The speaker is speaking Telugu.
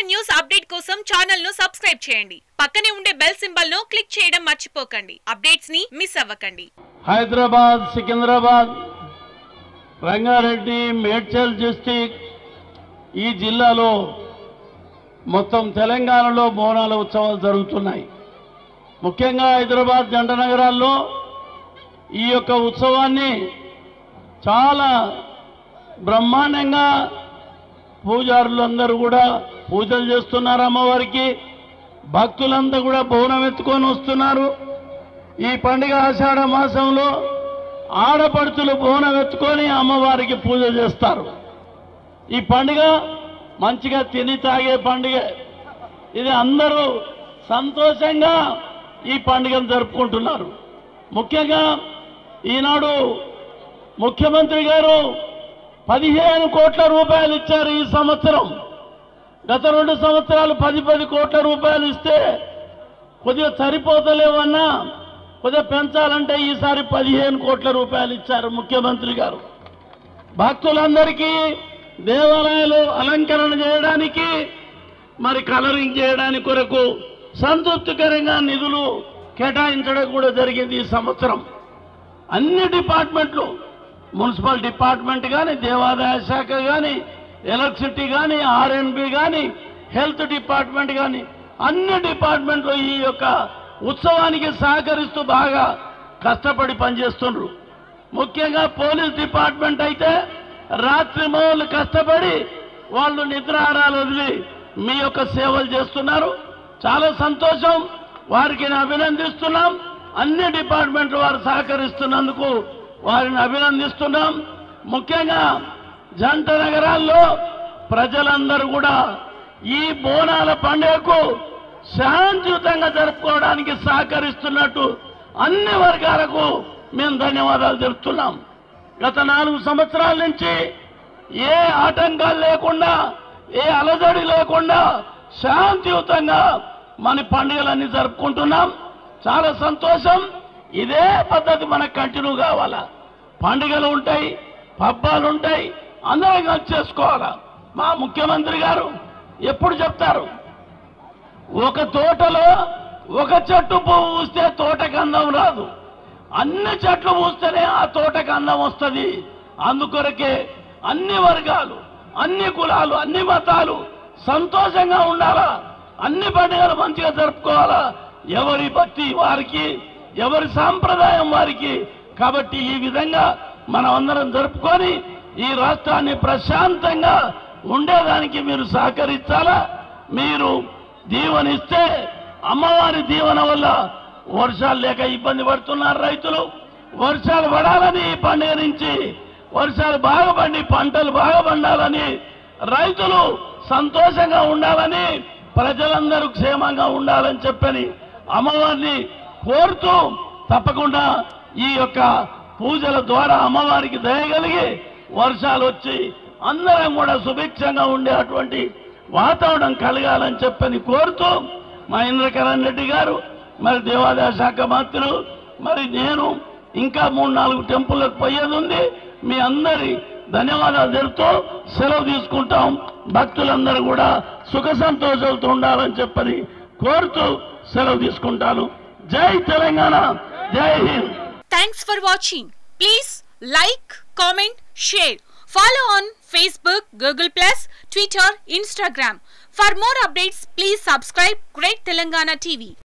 న్యూస్ అప్డేట్ కోసం ఛానల్ ను సబ్స్క్రైబ్ చేయండి పక్కనే ఉండే బెల్ సింబల్ ను క్లిక్ చేయడం మర్చిపోకండి అప్డేట్స్ ని మిస్ అవ్వకండి హైదరాబాద్ సికింద్రాబాద్ రంగారెడ్డి మేడ్చల్ డిస్టిక్ ఈ జిల్లాలో మొత్తం తెలంగాణలో బోనాల ఉత్సవాలు జరుగుతున్నాయి ముఖ్యంగా హైదరాబాద్ జంట నగరాల్లో ఈ యొక్క ఉత్సవాన్ని చాలా బ్రహ్మాండంగా పూజారులందరూ కూడా పూజలు చేస్తున్నారు అమ్మవారికి భక్తులంతా కూడా బోనం ఎత్తుకొని వస్తున్నారు ఈ పండుగ ఆషాఢ మాసంలో ఆడపడుచులు బోనం ఎత్తుకొని అమ్మవారికి పూజ చేస్తారు ఈ పండుగ మంచిగా తిని తాగే పండుగ ఇది అందరూ సంతోషంగా ఈ పండుగను జరుపుకుంటున్నారు ముఖ్యంగా ఈనాడు ముఖ్యమంత్రి గారు పదిహేను కోట్ల రూపాయలు ఇచ్చారు ఈ సంవత్సరం గత రెండు సంవత్సరాలు పది పది కోట్ల రూపాయలు ఇస్తే కొద్దిగా సరిపోతలేవన్నా కొద్దిగా పెంచాలంటే ఈసారి పదిహేను కోట్ల రూపాయలు ఇచ్చారు ముఖ్యమంత్రి గారు భక్తులందరికీ దేవాలయాలు అలంకరణ చేయడానికి మరి కలరింగ్ చేయడానికి కొరకు సంతృప్తికరంగా నిధులు కేటాయించడం కూడా జరిగింది ఈ సంవత్సరం అన్ని డిపార్ట్మెంట్లు మున్సిపల్ డిపార్ట్మెంట్ కానీ దేవాదాయ శాఖ కానీ ఎలక్ట్రిసిటీ కానీ ఆర్ఎన్బి కానీ హెల్త్ డిపార్ట్మెంట్ కానీ అన్ని డిపార్ట్మెంట్లు ఈ యొక్క ఉత్సవానికి సహకరిస్తూ బాగా కష్టపడి పనిచేస్తుండ్రు ముఖ్యంగా పోలీస్ డిపార్ట్మెంట్ అయితే రాత్రి మొదలు కష్టపడి వాళ్ళు నిద్రాహారాలు వదిలి మీ యొక్క సేవలు చేస్తున్నారు చాలా సంతోషం వారికి నేను అభినందిస్తున్నాం అన్ని డిపార్ట్మెంట్లు వారు సహకరిస్తున్నందుకు వారిని అభినందిస్తున్నాం ముఖ్యంగా జంట నగరాల్లో ప్రజలందరూ కూడా ఈ బోనాల పండుగకు శాంతియుతంగా జరుపుకోవడానికి సహకరిస్తున్నట్టు అన్ని వర్గాలకు మేము ధన్యవాదాలు తెలుపుతున్నాం గత నాలుగు సంవత్సరాల నుంచి ఏ ఆటంకాలు లేకుండా ఏ అలజడి లేకుండా శాంతియుతంగా మన పండుగలన్నీ జరుపుకుంటున్నాం చాలా సంతోషం ఇదే పద్ధతి మనకు కంటిన్యూ కావాలా పండుగలు ఉంటాయి పబ్బాలు ఉంటాయి అందరం కలిసి చేసుకోవాలా మా ముఖ్యమంత్రి గారు ఎప్పుడు చెప్తారు ఒక తోటలో ఒక చెట్టు పువ్వు పూస్తే తోటకి అందం రాదు అన్ని చెట్లు పూస్తేనే ఆ తోటకి అందం వస్తుంది అందుకొరకే అన్ని వర్గాలు అన్ని కులాలు అన్ని మతాలు సంతోషంగా ఉండాలా అన్ని పండుగలు మంచిగా జరుపుకోవాలా ఎవరి భక్తి వారికి ఎవరి సాంప్రదాయం వారికి కాబట్టి ఈ విధంగా మనం అందరం జరుపుకొని ఈ రాష్ట్రాన్ని ప్రశాంతంగా ఉండేదానికి మీరు సహకరించాలా మీరు దీవెనిస్తే అమ్మవారి దీవెన వల్ల వర్షాలు లేక ఇబ్బంది పడుతున్నారు రైతులు వర్షాలు పడాలని ఈ పండుగ నుంచి వర్షాలు బాగా పండి పంటలు బాగా పండాలని రైతులు సంతోషంగా ఉండాలని ప్రజలందరూ క్షేమంగా ఉండాలని చెప్పని అమ్మవారిని కోరుతూ తప్పకుండా ఈ యొక్క పూజల ద్వారా అమ్మవారికి దయగలిగి వర్షాలు వచ్చి అందరం కూడా సుభిక్షంగా ఉండేటువంటి వాతావరణం కలగాలని చెప్పని కోరుతూ మా ఇంద్రకరణ్ రెడ్డి గారు మరి దేవాదాయ శాఖ మంత్రులు మరి నేను ఇంకా మూడు నాలుగు టెంపుల్లకు పోయేది ఉంది మీ అందరి ధన్యవాదాలు తెలుపుతూ సెలవు తీసుకుంటాం భక్తులందరూ కూడా సుఖ సంతోషాలతో ఉండాలని చెప్పని కోరుతూ సెలవు తీసుకుంటాను జై తెలంగాణ జై Hind thanks for watching please like comment share follow on Facebook Google plus Twitter Instagram for more updates please subscribe great Telangana TV